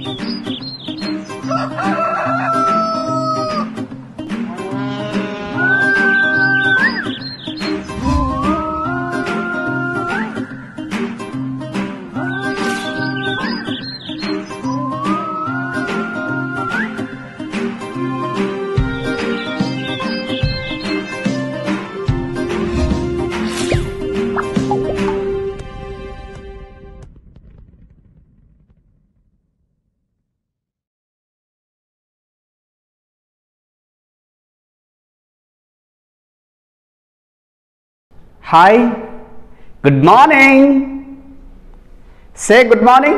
Hi, good morning. Say good morning.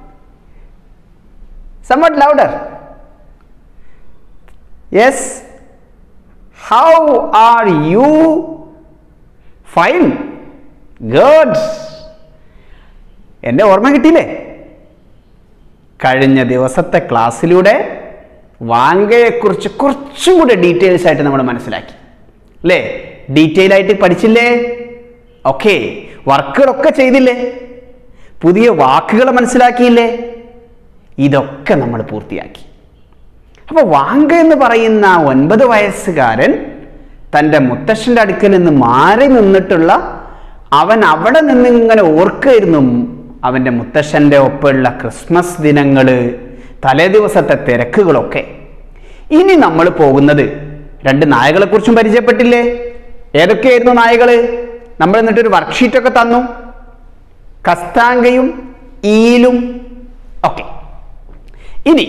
Somewhat louder. Yes. How are you? Fine. Good. എൻ്റെ ഓർമ്മ കിട്ടിയില്ലേ കഴിഞ്ഞ ദിവസത്തെ ക്ലാസ്സിലൂടെ വാങ്കയെക്കുറിച്ച് കുറച്ചും കൂടെ ഡീറ്റെയിൽസ് ആയിട്ട് നമ്മൾ മനസ്സിലാക്കി അല്ലേ ഡീറ്റെയിൽ ആയിട്ട് പഠിച്ചില്ലേ ഓക്കെ വർക്കുകളൊക്കെ ചെയ്തില്ലേ പുതിയ വാക്കുകൾ മനസ്സിലാക്കിയില്ലേ ഇതൊക്കെ നമ്മൾ പൂർത്തിയാക്കി അപ്പോൾ വാങ്ക എന്ന് പറയുന്ന ഒൻപത് വയസ്സുകാരൻ തൻ്റെ മുത്തശ്ശൻ്റെ അടുക്കൽ നിന്ന് മാറി നിന്നിട്ടുള്ള അവൻ അവിടെ നിന്ന് ഇങ്ങനെ ഓർക്കായിരുന്നു അവൻ്റെ മുത്തശ്ശൻ്റെ ഒപ്പമുള്ള ക്രിസ്മസ് ദിനങ്ങൾ തലേ ദിവസത്തെ തിരക്കുകളൊക്കെ ഇനി നമ്മൾ പോകുന്നത് രണ്ട് നായകളെ കുറിച്ചും പരിചയപ്പെട്ടില്ലേ ഏതൊക്കെയായിരുന്നു നായകള് നമ്മൾ എന്നിട്ടൊരു വർക്ക്ഷീറ്റ് ഒക്കെ തന്നു കസ്താങ്കയും ഈലും ഒക്കെ ഇനി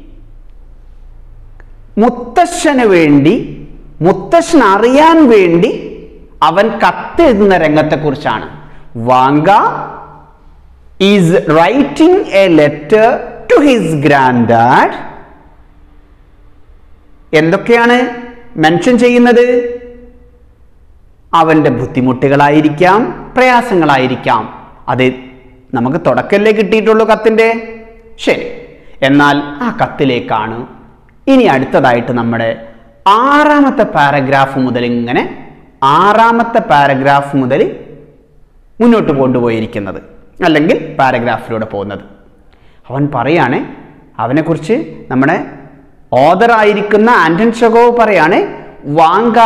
മുത്തശ്ശന് വേണ്ടി മുത്തശ്ശൻ അറിയാൻ വേണ്ടി അവൻ കത്തെഴുതുന്ന രംഗത്തെക്കുറിച്ചാണ് Vanka is writing a letter to his granddad എന്തൊക്കെയാണ് മെൻഷൻ ചെയ്യുന്നത് അവൻ്റെ ബുദ്ധിമുട്ടുകളായിരിക്കാം പ്രയാസങ്ങളായിരിക്കാം അത് നമുക്ക് തുടക്കല്ലേ കിട്ടിയിട്ടുള്ളൂ കത്തിൻ്റെ ശരി എന്നാൽ ആ കത്തിലേക്കാണ് ഇനി അടുത്തതായിട്ട് നമ്മുടെ ആറാമത്തെ പാരഗ്രാഫ് മുതൽ ഇങ്ങനെ ആറാമത്തെ പാരഗ്രാഫ് മുതൽ മുന്നോട്ട് കൊണ്ടുപോയിരിക്കുന്നത് അല്ലെങ്കിൽ പാരഗ്രാഫിലൂടെ പോകുന്നത് അവൻ പറയാണ് അവനെക്കുറിച്ച് നമ്മുടെ ഓദറായിരിക്കുന്ന ആന്റൺ ചെഗോവ് പറയാണ് Vanka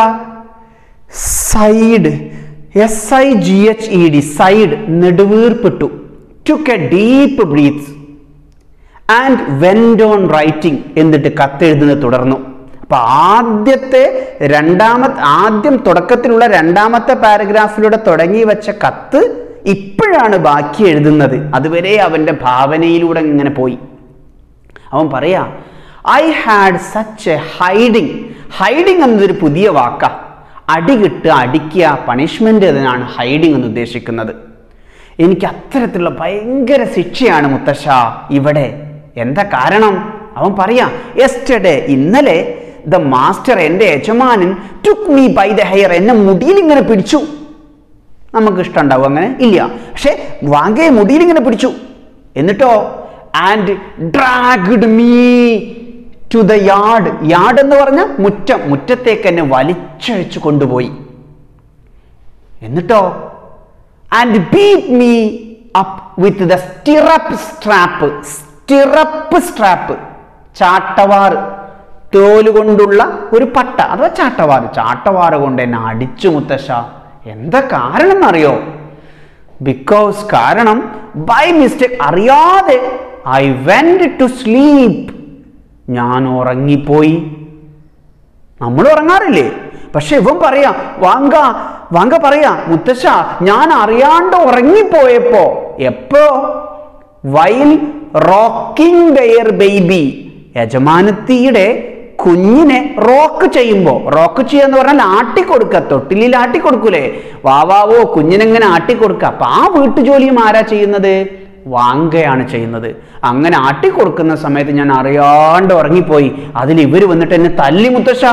sighed S I G H E D sighed നെടുവീർപ്പിട്ടു took a deep breath and went on writing എന്നിട്ട് കത്തെഴുതുന്നത് തുടർന്നു അപ്പൊ ആദ്യത്തെ രണ്ടാമത്തെ ആദ്യം തുടക്കത്തിലുള്ള രണ്ടാമത്തെ പാരഗ്രാഫിലൂടെ തുടങ്ങി വെച്ച കത്ത് ഇപ്പോഴാണ് ബാക്കി എഴുതുന്നത് അതുവരെ അവന്റെ ഭാവനയിലൂടെ ഇങ്ങനെ പോയി അവൻ പറയാ I had such a hiding hiding എന്നതൊരു പുതിയ വാക്കാ അടി കിട്ടുക അടിക്കുക പണിഷ്മെന്റ് എന്നതാണ് ഹൈഡിങ് എന്ന് ഉദ്ദേശിക്കുന്നത് എനിക്ക് അത്തരത്തിലുള്ള ഭയങ്കര ശിക്ഷയാണ് മുത്തശ്ശ ഇവിടെ എന്താ കാരണം അവൻ പറയാ യെസ്റ്റർഡേ ഇന്നലെ ദ മാസ്റ്റർ എൻ്റെ യജമാനൻ took me by the hair എന്നെ മുടിയിൽ ഇങ്ങനെ പിടിച്ചു നമുക്ക് ഇഷ്ടമുണ്ടാവും അങ്ങനെ ഇല്ല പക്ഷെ വാങ്കയെ മുടിയിൽ ഇങ്ങനെ പിടിച്ചു എന്നിട്ടോ and dragged me to the yard yard എന്ന് പറഞ്ഞ മുറ്റം മുറ്റത്തേക്ക് എന്നെ വലിച്ചഴിച്ചു കൊണ്ടുപോയി എന്നിട്ടോ and beat me up with the stirrup strap stirrup strap ചാട്ടവാറ് തോല് കൊണ്ടുള്ള ഒരു പട്ട അഥവാ ചാട്ടവാറ് ചാട്ടവാറ് കൊണ്ട് എന്നെ അടിച്ചു മുത്തശ്ശ എന്താ കാരണം എന്നറിയോ ബിക്കോസ് കാരണം ബൈ മിസ്റ്റേക്ക് അറിയാതെ ഐ വെന്റ് ടു സ്ലീപ്പ് ഞാൻ ഉറങ്ങിപ്പോയി നമ്മൾ ഉറങ്ങാറില്ലേ പക്ഷെ ഇവൻ പറയാ വാങ്ക വാങ്ക പറയാ മുത്തശ്ശ ഞാൻ അറിയാണ്ട് ഉറങ്ങിപ്പോയപ്പോ എപ്പോ വൈൽ റോക്കിംഗ് ദയർ ബേബി യജമാനത്തിയുടെ കുഞ്ഞിനെ റോക്ക് ചെയ്യുമ്പോൾ റോക്ക് ചെയ്യാന്ന് പറഞ്ഞാൽ ആട്ടിക്കൊടുക്കുക തൊട്ടിലിൽ ആട്ടിക്കൊടുക്കൂലേ വാവാവോ കുഞ്ഞിനെങ്ങനെ ആട്ടിക്കൊടുക്കുക അപ്പൊ ആ വീട്ടുജോലിയും ആരാ ചെയ്യുന്നത് വാങ്കയാണ് ചെയ്യുന്നത് അങ്ങനെ ആട്ടിക്കൊടുക്കുന്ന സമയത്ത് ഞാൻ അറിയാണ്ട് ഉറങ്ങിപ്പോയി അതിൽ ഇവർ വന്നിട്ട് എന്നെ തല്ലി മുത്തശ്ശ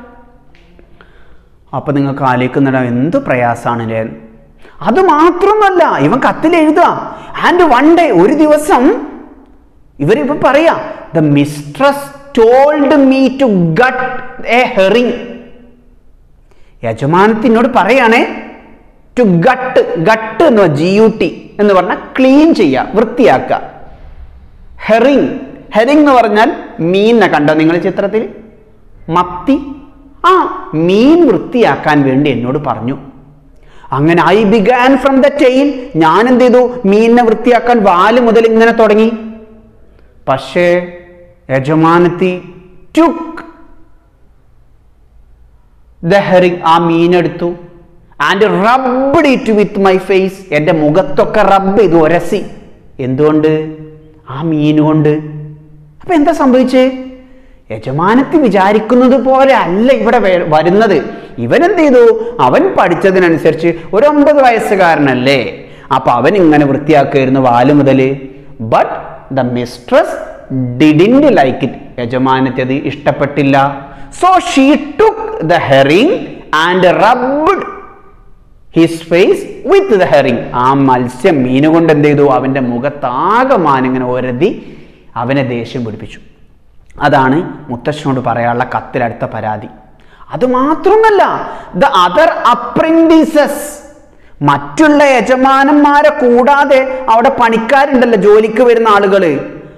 അപ്പൊ നിങ്ങൾക്ക് ആലോചിക്കുന്നിട എന്ത് പ്രയാസാണല്ലേ അത് മാത്രമല്ല ഇവൻ കത്തിൽ എഴുതുക ആൻഡ് വൺ ഡേ ഒരു ദിവസം ഇവരിപ്പോ പറയാ the mistress told me to gut a herring യജമാനത്തിനോട് പറയാണേ ടു ഗട്ട് ഗട്ട് എന്ന് ജി യു ടി എന്ന് പറഞ്ഞാൽ ക്ലീൻ ചെയ്യുക വൃത്തിയാക്കുക ഹെറിങ് ഹെറിങ് എന്ന് പറഞ്ഞാൽ മീനിനെ കണ്ടോ നിങ്ങൾ ചിത്രത്തിൽ മത്തി ആ മീൻ വൃത്തിയാക്കാൻ വേണ്ടി എന്നോട് പറഞ്ഞു അങ്ങനെ I began from the tail ഞാൻ എന്ത് ചെയ്തു മീനിനെ വൃത്തിയാക്കാൻ വാല് മുതൽ ഇങ്ങനെ തുടങ്ങി പക്ഷേ യജമാനത്തി ടുക്ക് ദ ഹെറിങ് ആ മീനെടുത്തു and rubbed it with my face എൻ്റെ മുഖത്തൊക്കെ റബ്ബ് ചെയ്തു ഒരസി എന്തുകൊണ്ട് ആ മീൻ കൊണ്ട് അപ്പൊ എന്താ സംഭവിച്ചേ യജമാനത്തി വിചാരിക്കുന്നത് പോലെ അല്ല ഇവിടെ വേ- വരുന്നത് ഇവൻ എന്ത് ചെയ്തു അവൻ പഠിച്ചതിനനുസരിച്ച് ഒരു ഒമ്പത് വയസ്സുകാരനല്ലേ അപ്പൊ അവൻ ഇങ്ങനെ വൃത്തിയാക്കുമായിരുന്നു വാല് മുതല് but the mistress didn't like it യജമാനത്തി അത് ഇഷ്ടപ്പെട്ടില്ല so she took the herring and rubbed his face with the herring ആ മത്സ്യം മീന് കൊണ്ട് എന്ത് ചെയ്തു അവൻ്റെ മുഖത്താകെ മാനിങ്ങനെ ഒരതി അവനെ ദേഷ്യം പിടിപ്പിച്ചു അതാണ് മുത്തശ്ശനോട് പറയാനുള്ള കത്തിലടുത്ത പരാതി അത് മാത്രമല്ല ദ അതർ അപ്രന്റീസസ് മറ്റുള്ള യജമാനന്മാരെ കൂടാതെ അവിടെ പണിക്കാരുണ്ടല്ലോ ജോലിക്ക് വരുന്ന ആളുകള്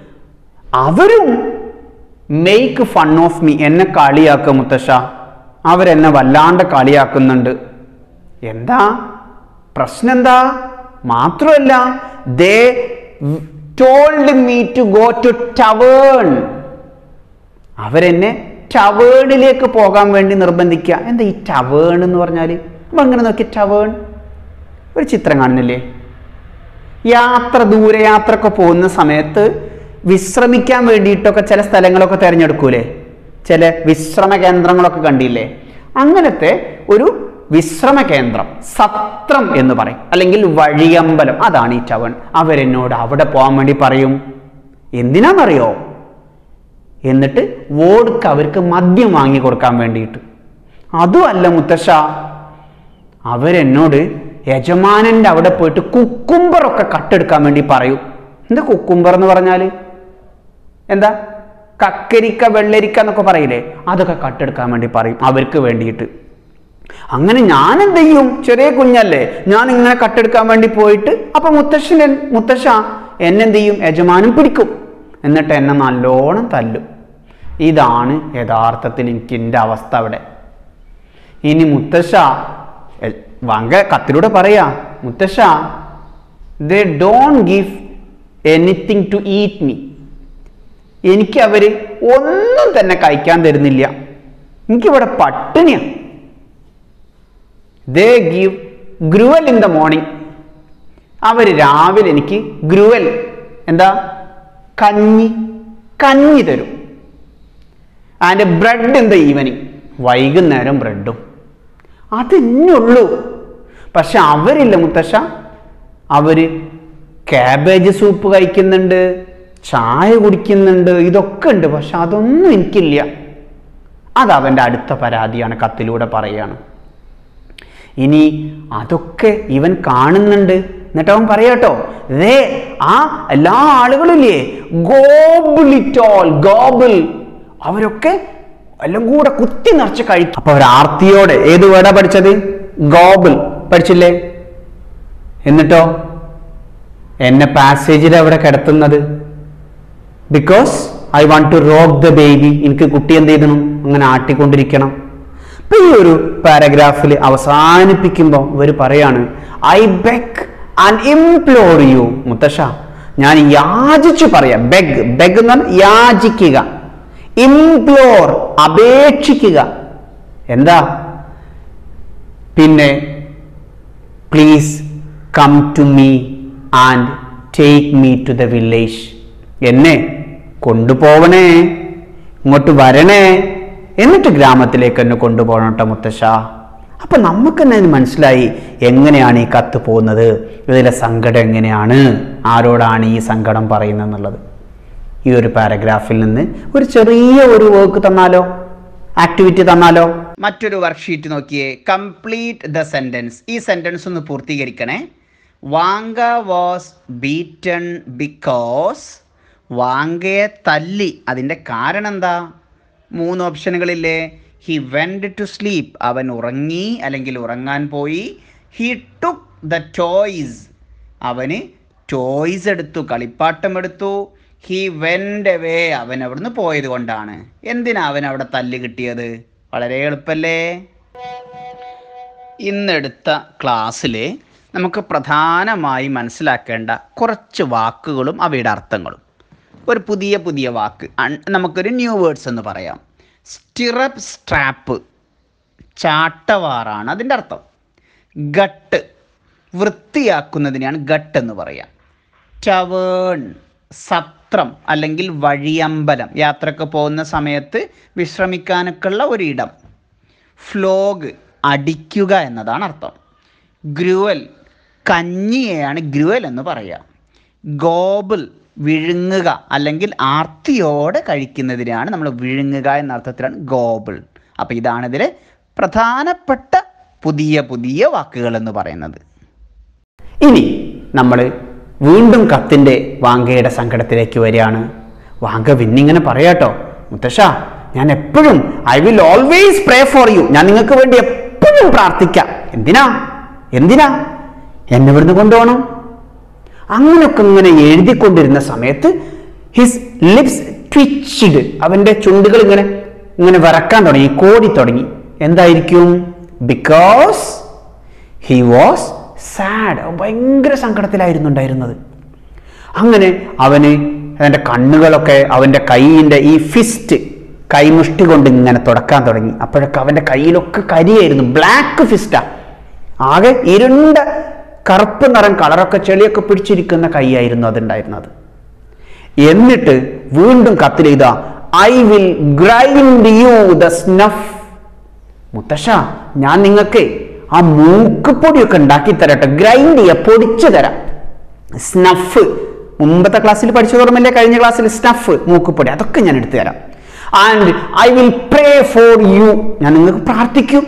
അവരും മേക്ക് ഫൺ ഓഫ് മീ എന്നെ കളിയാക്കുക മുത്തശ്ശ അവരെന്നെ വല്ലാണ്ട് കളിയാക്കുന്നുണ്ട് എന്താ പ്രശ്നം എന്താ മാത്രമല്ല they told me to go to tavern അവരെന്നെ ടവേണിലേക്ക് പോകാൻ വേണ്ടി നിർബന്ധിക്കുക എന്താ ഈ ടവേൺ എന്ന് പറഞ്ഞാൽ നമ്മൾ ഇങ്ങനെ നോക്കി ടവേൺ ഒരു ചിത്രം കാണുന്നില്ലേ യാത്ര ദൂരയാത്രയൊക്കെ പോകുന്ന സമയത്ത് വിശ്രമിക്കാൻ വേണ്ടിയിട്ടൊക്കെ ചില സ്ഥലങ്ങളൊക്കെ തിരഞ്ഞെടുക്കൂലേ ചില വിശ്രമ കേന്ദ്രങ്ങളൊക്കെ കണ്ടില്ലേ അങ്ങനത്തെ ഒരു വിശ്രമ കേന്ദ്രം സത്രം എന്ന് പറയും അല്ലെങ്കിൽ വഴിയമ്പലം അതാണ് ഈ ടവൺ അവരെന്നോട് അവിടെ പോകാൻ വേണ്ടി പറയും എന്തിനാണെന്നറിയോ എന്നിട്ട് വോഡ്ക്ക് അവർക്ക് മദ്യം വാങ്ങി കൊടുക്കാൻ വേണ്ടിയിട്ട് അതുമല്ല മുത്തശ്ശ അവരെന്നോട് യജമാനന്റെ അവിടെ പോയിട്ട് കുക്കുംബറൊക്കെ കട്ടെടുക്കാൻ വേണ്ടി പറയും എന്താ കുക്കുംബർ എന്ന് പറഞ്ഞാൽ എന്താ കക്കരിക്ക വെള്ളരിക്ക എന്നൊക്കെ പറയില്ലേ അതൊക്കെ കട്ടെടുക്കാൻ വേണ്ടി പറയും അവർക്ക് വേണ്ടിയിട്ട് അങ്ങനെ ഞാൻ എന്ത് ചെയ്യും ചെറിയ കുഞ്ഞല്ലേ ഞാൻ ഇങ്ങനെ കട്ടെടുക്കാൻ വേണ്ടി പോയിട്ട് അപ്പൊ മുത്തശ്ശൻ എൻ- മുത്തശ്ശ എന്നെന്ത് ചെയ്യും യജമാനും പിടിക്കും എന്നിട്ട് എന്നെ നല്ലോണം തല്ലും ഇതാണ് യഥാർത്ഥത്തിൽ എനിക്ക് എൻ്റെ അവസ്ഥ അവിടെ ഇനി മുത്തശ്ശ എ- വങ്ക കത്തിലൂടെ പറയാ മുത്തശ്ശ they don't give anything to eat me എനിക്ക് അവര് ഒന്നും തന്നെ കഴിക്കാൻ തരുന്നില്ല എനിക്കിവിടെ പട്ടിണിയാ they give gruel in the morning അവർ രാവിലെ എനിക്ക് ഗ്രുവൽ എന്താ കഞ്ഞി കഞ്ഞി തരും and bread in the evening വൈകുന്നേരം ബ്രെഡും അതിനുള്ളൂ പക്ഷെ അവരില്ല മുത്തശ്ശ അവര് കാബേജ് സൂപ്പ് കഴിക്കുന്നുണ്ട് ചായ കുടിക്കുന്നുണ്ട് ഇതൊക്കെ ഉണ്ട് പക്ഷെ അതൊന്നും എനിക്കില്ല അത് അവൻ്റെ അടുത്ത പരാതിയാണ് കത്തിലൂടെ പറയുകയാണ് ഇനി അതൊക്കെ ഇവൻ കാണുന്നുണ്ട് എന്നിട്ട് അവൻ പറയാട്ടോ ദേ ആ എല്ലാ ആളുകളും ഇല്ലേ ഗോബിളിറ്റോൾ ഗോബിൾ അവരൊക്കെ എല്ലാം കൂടെ കുത്തി നിറച്ച് കഴിക്കും അപ്പൊ അവർ ആർത്തിയോടെ ഏത് വേർഡാ പഠിച്ചത് ഗോബിൾ പഠിച്ചില്ലേ എന്നിട്ടോ എന്നെ പാസേജിൽ അവിടെ കിടത്തുന്നത് because I want to rock the baby എനിക്ക് കുട്ടി എന്ത് ചെയ്യണം അങ്ങനെ ആട്ടിക്കൊണ്ടിരിക്കണം അപ്പൊ ഈ ഒരു പാരഗ്രാഫിൽ അവസാനിപ്പിക്കുമ്പോൾ ഇവർ പറയാണ് I beg and implore you മുത്തശ്ശ ഞാൻ യാചിച്ചു പറയാം ബെഗ് ബെഗ് എന്ന് പറഞ്ഞാൽ യാചിക്കുക ഇംപ്ലോർ അപേക്ഷിക്കുക എന്താ പിന്നെ please come to me and take me to the village എന്നെ കൊണ്ടുപോവണേ ഇങ്ങോട്ട് വരണേ എന്നിട്ട് ഗ്രാമത്തിലേക്ക് എന്നെ കൊണ്ടുപോകണം കേട്ടോ മുത്തശ്ശ അപ്പൊ നമുക്ക് തന്നെ ഇത് മനസ്സിലായി എങ്ങനെയാണ് ഈ കത്ത് പോകുന്നത് ഇതിലെ സങ്കടം എങ്ങനെയാണ് ആരോടാണ് ഈ സങ്കടം പറയുന്നത് എന്നുള്ളത് ഈ ഒരു പാരഗ്രാഫിൽ നിന്ന് ഒരു ചെറിയ ഒരു വർക്ക് തന്നാലോ ആക്ടിവിറ്റി തന്നാലോ മറ്റൊരു വർക്ക്ഷീറ്റ് നോക്കിയേ കംപ്ലീറ്റ് ദ സെന്റൻസ് ഈ സെന്റൻസ് ഒന്ന് പൂർത്തീകരിക്കണേ വാങ്ക വാസ് ബീറ്റൺ ബിക്കോസ് വാങ്കയെ തല്ലി അതിൻ്റെ കാരണം എന്താ മൂന്ന് ഓപ്ഷനുകളില്ലേ ഹി വെൻഡ് ടു സ്ലീപ്പ് അവൻ ഉറങ്ങി അല്ലെങ്കിൽ ഉറങ്ങാൻ പോയി ഹി ടുക്ക് ദ ടോയ്സ് അവന് ടോയ്സ് എടുത്തു കളിപ്പാട്ടം എടുത്തു ഹി വെൻ്റ് അവേ അവൻ അവിടുന്ന് പോയത് കൊണ്ടാണ് എന്തിനാ അവൻ അവിടെ തല്ല് കിട്ടിയത് വളരെ എളുപ്പല്ലേ ഇന്നെടുത്ത ക്ലാസ്സിൽ നമുക്ക് പ്രധാനമായി മനസ്സിലാക്കേണ്ട കുറച്ച് വാക്കുകളും അവയുടെ അർത്ഥങ്ങളും ഒരു പുതിയ പുതിയ വാക്ക് അൺ- നമുക്കൊരു ന്യൂ വേർഡ്സ് എന്ന് പറയാം സ്റ്റിറപ്പ് സ്ട്രാപ്പ് ചാട്ടവാറാണ് അതിൻ്റെ അർത്ഥം ഗട്ട് വൃത്തിയാക്കുന്നതിനെയാണ് ഗട്ട് എന്ന് പറയാം ടവേൺ സത്രം അല്ലെങ്കിൽ വഴിയമ്പലം യാത്രക്ക് പോകുന്ന സമയത്ത് വിശ്രമിക്കാനൊക്കെയുള്ള ഒരു ഇടം ഫ്ലോഗ് അടിക്കുക എന്നതാണ് അർത്ഥം ഗ്രുവൽ കഞ്ഞിയെയാണ് ഗ്രുവൽ എന്ന് പറയുക ഗോബിൾ വിഴുങ്ങുക അല്ലെങ്കിൽ ആർത്തിയോടെ കഴിക്കുന്നതിനാണ് നമ്മൾ വിഴുങ്ങുക എന്ന അർത്ഥത്തിലാണ് ഗോബിൾ അപ്പോൾ ഇതാണ് ഇതിലെ പ്രധാനപ്പെട്ട പുതിയ പുതിയ വാക്കുകൾ എന്ന് പറയുന്നത് ഇനി നമ്മൾ വീണ്ടും കത്തിൻ്റെ വാങ്കയുടെ സങ്കടത്തിലേക്ക് വരികയാണ് വാങ്ക പിന്നിങ്ങനെ പറയാട്ടോ മുത്തശ്ശ ഞാൻ എപ്പോഴും I will always pray for you ഞാൻ നിങ്ങൾക്ക് വേണ്ടി എപ്പോഴും പ്രാർത്ഥിക്കാം എന്തിനാ എന്തിനാ എന്നെ ഇവിടുന്ന് കൊണ്ടുപോകണം അങ്ങനെയൊക്കെ ഇങ്ങനെ എഴുതിക്കൊണ്ടിരുന്ന സമയത്ത് ഹിസ് ലിപ്സ് ട്വിച്ച്ഡ് അവൻ്റെ ചുണ്ടുകൾ ഇങ്ങനെ ഇങ്ങനെ വിറക്കാൻ തുടങ്ങി കോടി തുടങ്ങി എന്തായിരിക്കും ബിക്കോസ് ഹി വാസ് സാഡ് ഭയങ്കര സങ്കടത്തിലായിരുന്നു ഉണ്ടായിരുന്നത് അങ്ങനെ അവന് അവൻ്റെ കണ്ണുകളൊക്കെ അവൻ്റെ കൈയിൻ്റെ ഈ ഫിസ്റ്റ് കൈമുഷ്ടി കൊണ്ട് ഇങ്ങനെ തുടക്കാൻ തുടങ്ങി അപ്പോഴൊക്കെ അവൻ്റെ കയ്യിലൊക്കെ കരിയായിരുന്നു ബ്ലാക്ക് ഫിസ്റ്റാ ആകെ ഇരുണ്ട കറുപ്പ് നിറം കളറൊക്കെ ചെളിയൊക്കെ പിടിച്ചിരിക്കുന്ന കൈയായിരുന്നു അതുണ്ടായിരുന്നത് എന്നിട്ട് വീണ്ടും കത്തിലെഴുത I will grind you the snuff മുത്തശ്ശ ഞാൻ നിങ്ങൾക്ക് ആ മൂക്കുപൊടിയൊക്കെ ഉണ്ടാക്കി തരട്ടെ ഗ്രൈൻഡ് ചെയ്യുക പൊടിച്ചു തരാം സ്നഫ് മുമ്പത്തെ ക്ലാസ്സിൽ പഠിച്ചു ഓർമ്മയില്ലേ കഴിഞ്ഞ ക്ലാസ്സിൽ സ്നഫ് മൂക്കുപൊടി അതൊക്കെ ഞാൻ എടുത്തു തരാം and I will pray for you ഞാൻ നിങ്ങൾക്ക് പ്രാർത്ഥിക്കും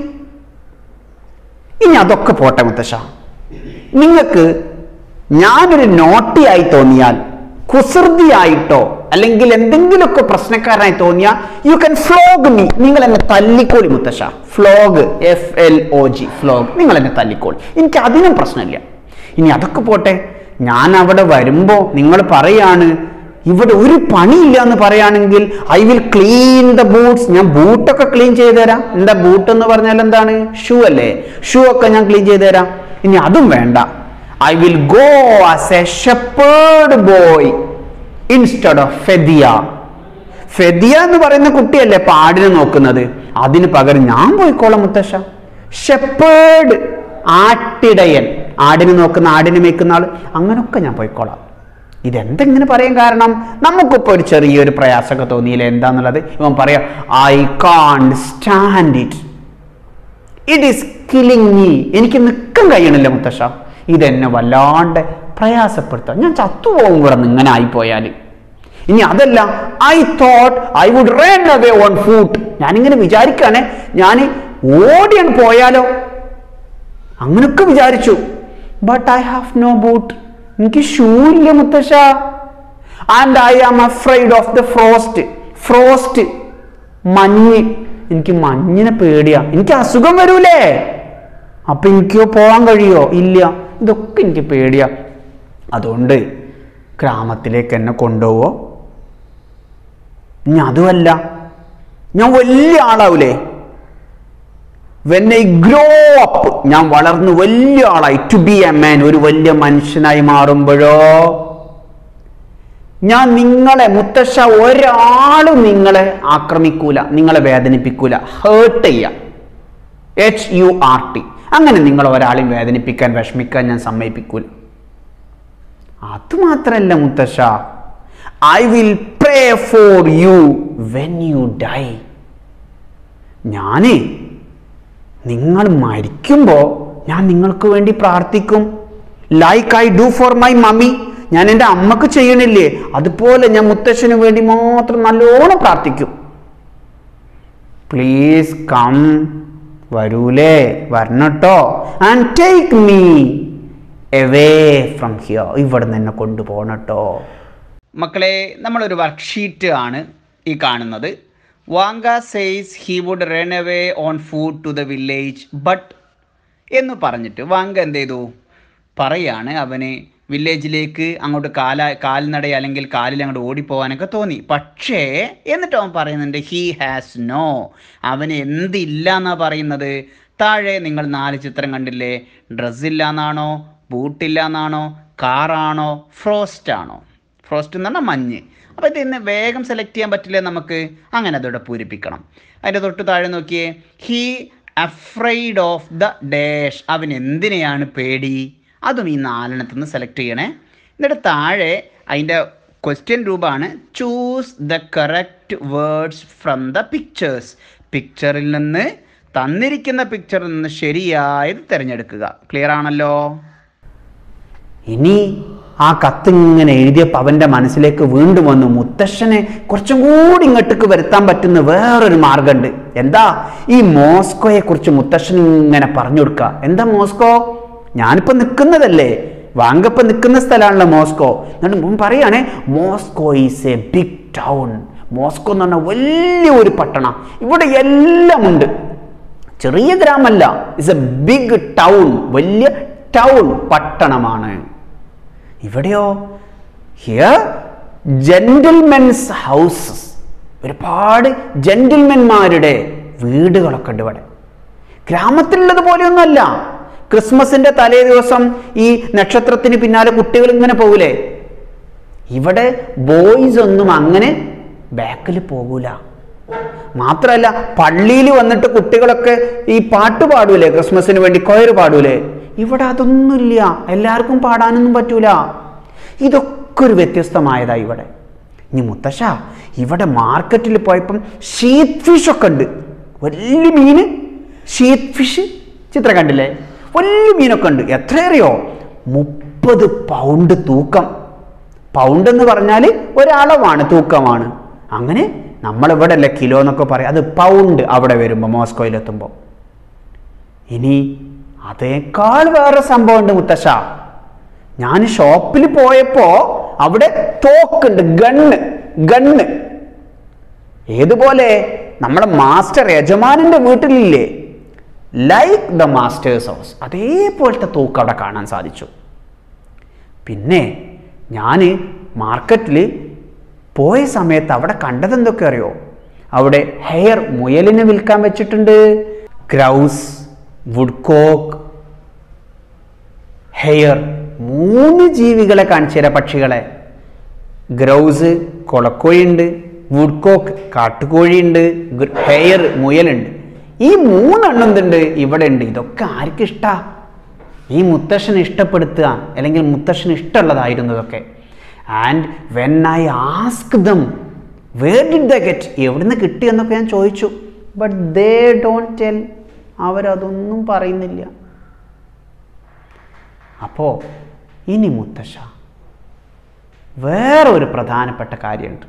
ഇനി അതൊക്കെ പോട്ടെ മുത്തശ്ശ നിങ്ങൾക്ക് ഞാനൊരു നോട്ടിയായി തോന്നിയാൽ കുസൃതിയായിട്ടോ അല്ലെങ്കിൽ എന്തെങ്കിലുമൊക്കെ പ്രശ്നക്കാരനായി തോന്നിയാൽ യു കൻ ഫ്ലോഗ് മീ നിങ്ങൾ എന്നെ തല്ലിക്കോളി മുത്തശ്ശ flog F L O G flog നിങ്ങൾ എന്നെ തല്ലിക്കോളി എനിക്ക് അതിനും പ്രശ്നമില്ല ഇനി അതൊക്കെ പോട്ടെ ഞാൻ അവിടെ വരുമ്പോൾ നിങ്ങൾ പറയാണ് ഇവിടെ ഒരു പണിയില്ല എന്ന് പറയുകയാണെങ്കിൽ I will clean the boots ഞാൻ ബൂട്ടൊക്കെ ക്ലീൻ ചെയ്തു തരാം എന്താ ബൂട്ട് എന്ന് പറഞ്ഞാൽ എന്താണ് ഷൂ അല്ലേ ഷൂ ഒക്കെ ഞാൻ ക്ലീൻ ചെയ്തു തരാം ഇനി അതും വേണ്ട I will go as a shepherd boy instead of Fedya Fedya എന്ന് പറയുന്ന കുട്ടിയല്ലേ പാടിനെ നോക്കുന്നത് അതിന് പകരം ഞാൻ പോയിക്കോളാം മുത്തശ്ശ ഷെപ്പേർഡ് ആട്ടിടയൻ ആടിനെ നോക്കുന്ന ആടിനെ മേക്കുന്ന ആൾ അങ്ങനൊക്കെ ഞാൻ പോയിക്കോളാം ഇതെന്തെങ്ങനെ പറയാൻ കാരണം നമുക്കിപ്പോൾ ഒരു ചെറിയൊരു പ്രയാസമൊക്കെ തോന്നിയില്ല എന്താന്നുള്ളത് ഇവൻ പറയാം I can't stand it it is killing me എനിക്ക് നിൽക്കാൻ കഴിയണില്ല മുത്തശ്ശ ഇതെന്നെ വല്ലാണ്ട് പ്രയാസപ്പെടുത്താം ഞാൻ ചത്തുപോകും കൂടെ ഇങ്ങനെ ആയിപ്പോയാൽ ഇനി അതല്ല I thought I would run away on foot ഞാനിങ്ങനെ വിചാരിക്കുകയാണെ ഞാൻ ഓടിയാണ് പോയാലോ അങ്ങനൊക്കെ വിചാരിച്ചു but I have no boot എനിക്ക് ഷൂ ഇല്ല മുത്തശ്ശ and I am afraid of the frost frost മഞ്ഞ് എനിക്ക് മഞ്ഞിനെ പേടിയാ എനിക്ക് അസുഖം വരൂലേ അപ്പൊ എനിക്ക് പോകാൻ കഴിയോ ഇല്ല ഇതൊക്കെ എനിക്ക് പേടിയാ അതുകൊണ്ട് ഗ്രാമത്തിലേക്ക് എന്നെ കൊണ്ടുപോവോ ഇനി അതുമല്ല ഞാൻ വലിയ ആളാവൂലേ വെൻ ഐ ഗ്രോ അപ്പ് ഞാൻ വളർന്ന് വലിയ ആളായി ടു ബി എ മാൻ ഒരു വലിയ മനുഷ്യനായി മാറുമ്പോഴോ ഞാൻ നിങ്ങളെ മുത്തശ്ശ ഒരാളും നിങ്ങളെ ആക്രമിക്കൂല നിങ്ങളെ വേദനിപ്പിക്കൂല ഹേർട്ട് ചെയ്യാം എച്ച് യു ആർ ടി അങ്ങനെ നിങ്ങൾ ഒരാളെയും വേദനിപ്പിക്കാൻ വിഷമിക്കാൻ ഞാൻ സമ്മതിപ്പിക്കൂല അതുമാത്രല്ല മുത്തശ്ശ I will pray for you when you die ഞാനേ നിങ്ങൾ മരിക്കുമ്പോൾ ഞാൻ നിങ്ങൾക്ക് വേണ്ടി പ്രാർത്ഥിക്കും like I do for my mummy ഞാൻ എൻ്റെ അമ്മക്ക് ചെയ്യണില്ലേ അതുപോലെ ഞാൻ മുത്തശ്ശന് വേണ്ടി മാത്രം നല്ലോണം പ്രാർത്ഥിക്കും പ്ലീസ് കം വരൂലേ വരണട്ടോ and take me away from here ഇവിടെ നിന്ന് എന്നെ കൊണ്ടുപോകണട്ടോ മക്കളെ നമ്മളൊരു വർക്ക്ഷീറ്റ് ആണ് ഈ കാണുന്നത് Vanka says he would run away on foot to the village but എന്ന് പറഞ്ഞിട്ട് വാങ്ക എന്ത് ചെയ്തു പറയാണ് അവന് വില്ലേജിലേക്ക് അങ്ങോട്ട് കാല കാൽനട അല്ലെങ്കിൽ കാലിൽ അങ്ങോട്ട് ഓടിപ്പോകാനൊക്കെ തോന്നി പക്ഷേ എന്നിട്ട് അവൻ പറയുന്നുണ്ട് ഹീ ഹാസ് നോ അവന് എന്തില്ല എന്നാ പറയുന്നത് താഴെ നിങ്ങൾ നാല് ചിത്രം കണ്ടില്ലേ ഡ്രസ്സില്ല എന്നാണോ ബൂട്ടില്ല എന്നാണോ കാറാണോ ഫ്രോസ്റ്റ് ആണോ ഫ്രോസ്റ്റ് എന്ന് പറഞ്ഞാൽ മഞ്ഞ് അപ്പോൾ ഇത് ഇന്ന് വേഗം സെലക്ട് ചെയ്യാൻ പറ്റില്ലേ നമുക്ക് അങ്ങനെ അതോടെ പൂരിപ്പിക്കണം അതിൻ്റെ തൊട്ട് താഴെ നോക്കിയേ he afraid of the dash അവൻ എന്തിനെയാണ് പേടി അതും ഈ നാലെണ്ണത്തിൽ നിന്ന് സെലക്ട് ചെയ്യണേ എന്നിട്ട് താഴെ അതിൻ്റെ ക്വസ്റ്റ്യൻ രൂപമാണ് choose the correct words from the pictures പിക്ചറിൽ നിന്ന് തന്നിരിക്കുന്ന പിക്ചറിൽ നിന്ന് ശരിയായത് തിരഞ്ഞെടുക്കുക ക്ലിയർ ആണല്ലോ ഇനി ആ കത്ത് ഇങ്ങനെ എഴുതിയപ്പോൾ അവൻ്റെ മനസ്സിലേക്ക് വീണ്ടും വന്നു മുത്തശ്ശനെ കുറച്ചും കൂടി ഇങ്ങോട്ടേക്ക് വരുത്താൻ പറ്റുന്ന വേറൊരു മാർഗമുണ്ട് എന്താ ഈ മോസ്കോയെ കുറിച്ച് മുത്തശ്ശൻ ഇങ്ങനെ പറഞ്ഞു കൊടുക്കുക എന്താ മോസ്കോ ഞാനിപ്പോൾ നിൽക്കുന്നതല്ലേ വാങ്കപ്പം നിൽക്കുന്ന സ്ഥലമാണല്ലോ മോസ്കോ എന്നിട്ട് മുൻ പറയുകയാണേ Moscow is a big town Moscow എന്ന് പറഞ്ഞാൽ വലിയ ഒരു പട്ടണം ഇവിടെ എല്ലാം ഉണ്ട് ചെറിയ ഗ്രാമല്ല ഇറ്റ്സ് എ ബിഗ് ടൗൺ വലിയ ടൗൺ പട്ടണമാണ് ഇവിടെയോ ഹിയർ ജെന്റിൽമെൻസ് ഹൗസസ് ഒരുപാട് ജെന്റിൽമെന്മാരുടെ വീടുകളൊക്കെ ഉണ്ട് ഇവിടെ ഗ്രാമത്തിലുള്ളത് പോലെയൊന്നുമല്ല ക്രിസ്മസിന്റെ തലേ ദിവസം ഈ നക്ഷത്രത്തിന് പിന്നാലെ കുട്ടികൾ ഇങ്ങനെ പോകൂലേ ഇവിടെ ബോയ്സ് ഒന്നും അങ്ങനെ ബാക്കിൽ പോകൂല മാത്രമല്ല പള്ളിയിൽ വന്നിട്ട് കുട്ടികളൊക്കെ ഈ പാട്ട് പാടൂലേ ക്രിസ്മസിന് വേണ്ടി കൊയർ പാടൂലേ ഇവിടെ അതൊന്നുമില്ല എല്ലാവർക്കും പാടാനൊന്നും പറ്റൂല ഇതൊക്കെ ഒരു വ്യത്യസ്തമായതാ ഇവിടെ ഇനി മുത്തശ്ശ ഇവിടെ മാർക്കറ്റിൽ പോയപ്പം ഷീറ്റ് ഫിഷ് ഒക്കെ ഉണ്ട് വലിയ മീന് ഷീറ്റ് ഫിഷ് ചിത്രം കണ്ടില്ലേ വലിയ മീനൊക്കെ ഉണ്ട് എത്ര അറിയോ മുപ്പത് പൗണ്ട് തൂക്കം പൗണ്ട് എന്ന് പറഞ്ഞാൽ ഒരളവാണ് തൂക്കമാണ് അങ്ങനെ നമ്മളിവിടെ അല്ലേ കിലോ എന്നൊക്കെ പറയും അത് പൗണ്ട് അവിടെ വരുമ്പോൾ മോസ്കോയിലെത്തുമ്പോൾ ഇനി അതേക്കാൾ വേറെ സംഭവമുണ്ട് മുത്തശ്ശ ഞാൻ ഷോപ്പിൽ പോയപ്പോ അവിടെ തോക്കുണ്ട് ഗണ്ണ് ഗണ്ണ് ഏതുപോലെ നമ്മുടെ മാസ്റ്റർ യജമാനന്റെ വീട്ടിലില്ലേ ലൈക്ക് ദ മാസ്റ്റേഴ്സ് ഹൗസ് അതേപോലത്തെ തോക്ക് അവിടെ കാണാൻ സാധിച്ചു പിന്നെ ഞാൻ മാർക്കറ്റിൽ പോയ സമയത്ത് അവിടെ കണ്ടത് എന്തൊക്കെ അറിയോ അവിടെ ഹെയർ മുയലിനെ വിൽക്കാൻ വെച്ചിട്ടുണ്ട് ഗ്രൗസ് വുഡ്കോക്ക് ഹെയർ മൂന്ന് ജീവികളെ കാണിച്ചു തരാം പക്ഷികളെ ഗ്രൗസ് കൊളക്കോഴിയുണ്ട് വുഡ്കോക്ക് കാട്ടുകോഴിയുണ്ട് ഹെയർ മുയലുണ്ട് ഈ മൂന്നെണ്ണം എന്തുണ്ട് ഇവിടെ ഉണ്ട് ഇതൊക്കെ ആർക്കും ഇഷ്ടാ ഈ മുത്തശ്ശനെ ഇഷ്ടപ്പെടുത്തുക അല്ലെങ്കിൽ മുത്തശ്ശന് ഇഷ്ടമുള്ളതായിരുന്നു ഇതൊക്കെ and when I ask them where did the get എവിടുന്ന് കിട്ടിയെന്നൊക്കെ ഞാൻ ചോദിച്ചു ബട്ട് ദേ ഡോണ്ട് ടെൽ അവരതൊന്നും പറയുന്നില്ല അപ്പോൾ ഇനി മുത്തശ്ശ വേറെ ഒരു പ്രധാനപ്പെട്ട കാര്യമുണ്ട്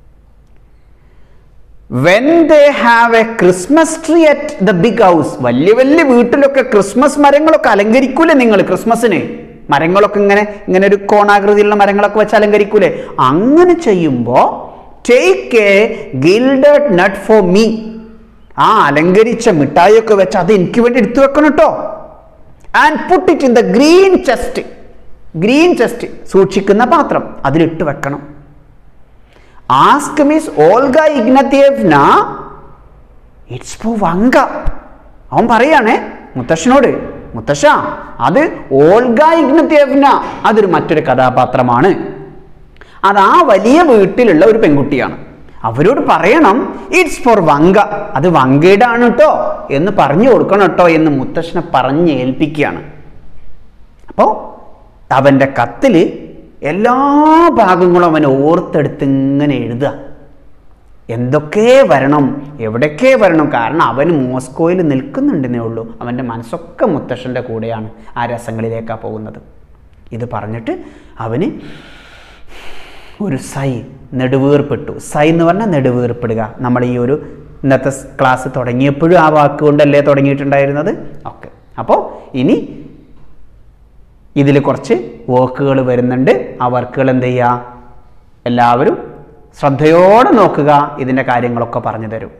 when they have a Christmas tree at the big house വലിയ വലിയ വീട്ടിലൊക്കെ ക്രിസ്മസ് മരങ്ങളൊക്കെ അലങ്കരിക്കൂലേ നിങ്ങൾ ക്രിസ്മസിന് മരങ്ങളൊക്കെ ഇങ്ങനെ ഇങ്ങനെ ഒരു കോണാകൃതിയിലുള്ള മരങ്ങളൊക്കെ വെച്ച് അലങ്കരിക്കൂലേ അങ്ങനെ ചെയ്യുമ്പോൾ take a gilded nut for me ആ അലങ്കരിച്ച മിഠായിയൊക്കെ വെച്ച് അത് എനിക്ക് വേണ്ടി എടുത്തു വെക്കണം കേട്ടോ and put it in the green chest green chest സൂക്ഷിക്കുന്ന പാത്രം അതിലിട്ട് വെക്കണം ask Miss Olga Ignatyevna it's for Vanka അവൻ പറയാണേ മുത്തശ്ശനോട് മുത്തശ്ശ അത് ഓൾഗ ഇഗ്നത്തിയവ്ന അതൊരു മറ്റൊരു കഥാപാത്രമാണ് അത് ആ വലിയ വീട്ടിലുള്ള ഒരു പെൺകുട്ടിയാണ് അവരോട് പറയണം ഇറ്റ്സ് ഫോർ വങ്ക അത് വങ്കയുടെ ആണ് കേട്ടോ എന്ന് പറഞ്ഞു കൊടുക്കണം കേട്ടോ എന്ന് മുത്തശ്ശനെ പറഞ്ഞ് ഏൽപ്പിക്കുകയാണ് അപ്പോൾ അവൻ്റെ കത്തിൽ എല്ലാ ഭാഗങ്ങളും അവൻ ഓർത്തെടുത്ത് ഇങ്ങനെ എഴുതുക എന്തൊക്കെ വരണം എവിടൊക്കെ വരണം കാരണം അവൻ മോസ്കോയിൽ നിൽക്കുന്നുണ്ടെന്നേ ഉള്ളൂ അവൻ്റെ മനസ്സൊക്കെ മുത്തശ്ശൻ്റെ കൂടെയാണ് ആ രസങ്ങളിലേക്കാണ് പോകുന്നത് ഇത് പറഞ്ഞിട്ട് അവന് ഒരു സൈ നെടുവീർപ്പെട്ടു സൈ എന്ന് പറഞ്ഞാൽ നെടുവീർപ്പെടുക നമ്മൾ ഈ ഒരു ഇന്നത്തെ ക്ലാസ് തുടങ്ങിയപ്പോഴും ആ വാക്കുകൊണ്ടല്ലേ തുടങ്ങിയിട്ടുണ്ടായിരുന്നത് ഓക്കെ അപ്പോൾ ഇനി ഇതിൽ കുറച്ച് വർക്കുകൾ വരുന്നുണ്ട് ആ വർക്കുകൾ എന്ത് ചെയ്യുക എല്ലാവരും ശ്രദ്ധയോടെ നോക്കുക ഇതിൻ്റെ കാര്യങ്ങളൊക്കെ പറഞ്ഞു തരും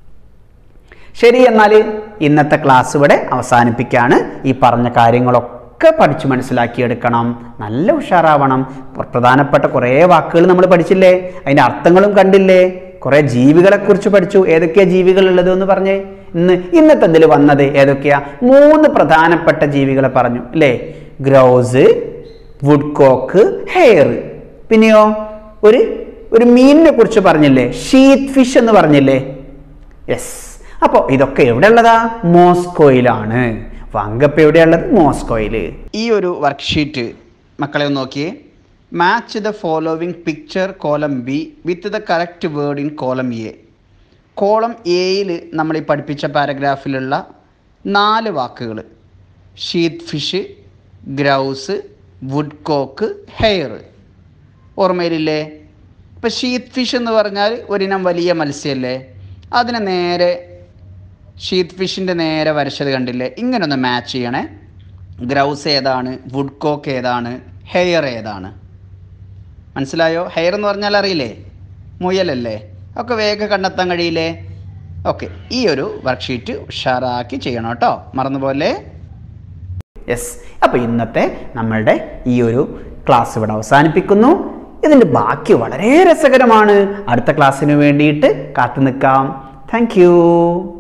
ശരി എന്നാൽ ഇന്നത്തെ ക്ലാസ് ഇവിടെ അവസാനിപ്പിക്കുകയാണ് ഈ പറഞ്ഞ കാര്യങ്ങളൊക്കെ ഒക്കെ പഠിച്ച് മനസ്സിലാക്കിയെടുക്കണം നല്ല ഉഷാറാവണം പ്ര- പ്രധാനപ്പെട്ട കുറേ വാക്കുകൾ നമ്മൾ പഠിച്ചില്ലേ അതിൻ്റെ അർത്ഥങ്ങളും കണ്ടില്ലേ കുറേ ജീവികളെക്കുറിച്ച് പഠിച്ചു ഏതൊക്കെയാ ജീവികൾ ഉള്ളത് എന്ന് പറഞ്ഞേ ഇന്ന് ഇന്നത്തെ ഇതിൽ വന്നത് ഏതൊക്കെയാ മൂന്ന് പ്രധാനപ്പെട്ട ജീവികളെ പറഞ്ഞു അല്ലേ ഗ്രൗസ് വുഡ് കോക്ക് ഹെയർ പിന്നെയോ ഒരു ഒരു മീനിനെ കുറിച്ച് പറഞ്ഞില്ലേ ഷീറ്റ് ഫിഷ് എന്ന് പറഞ്ഞില്ലേ യെസ് അപ്പോൾ ഇതൊക്കെ എവിടെ ഉള്ളതാ മോസ്കോയിലാണ് വങ്കപ്പ എവിടെയുള്ളത് മോസ്കോയിൽ ഈ ഒരു വർക്ക്ഷീറ്റ് മക്കളെ ഒന്ന് നോക്കിയേ match the following picture column B with the correct word in column A column എയിൽ നമ്മൾ ഈ പഠിപ്പിച്ച പാരഗ്രാഫിലുള്ള നാല് വാക്കുകൾ sheatfish grouse woodcock hare ഓർമ്മയിലില്ലേ ഇപ്പം ഷീറ്റ് ഫിഷ് എന്ന് പറഞ്ഞാൽ ഒരിനം വലിയ മത്സ്യമല്ലേ അതിനെ നേരെ ഷീറ്റ് ഫിഷിൻ്റെ നേരെ വരച്ചത് കണ്ടില്ലേ ഇങ്ങനെ ഒന്ന് മാച്ച് ചെയ്യണേ ഗ്രൗസ് ഏതാണ് വുഡ് കോക്ക് ഏതാണ് ഹെയർ ഏതാണ് മനസ്സിലായോ ഹെയർ എന്ന് പറഞ്ഞാൽ അറിയില്ലേ മുയലല്ലേ ഒക്കെ വേഗം കണ്ടെത്താൻ കഴിയില്ലേ ഓക്കെ ഈ ഒരു വർക്ക്ഷീറ്റ് ഉഷാറാക്കി ചെയ്യണം കേട്ടോ മറന്നുപോലെ യെസ് അപ്പോൾ ഇന്നത്തെ നമ്മളുടെ ഈ ഒരു ക്ലാസ് ഇവിടെ അവസാനിപ്പിക്കുന്നു ഇതിൻ്റെ ബാക്കി വളരെ രസകരമാണ് അടുത്ത ക്ലാസ്സിന് വേണ്ടിയിട്ട് കാത്തു നിൽക്കാം താങ്ക്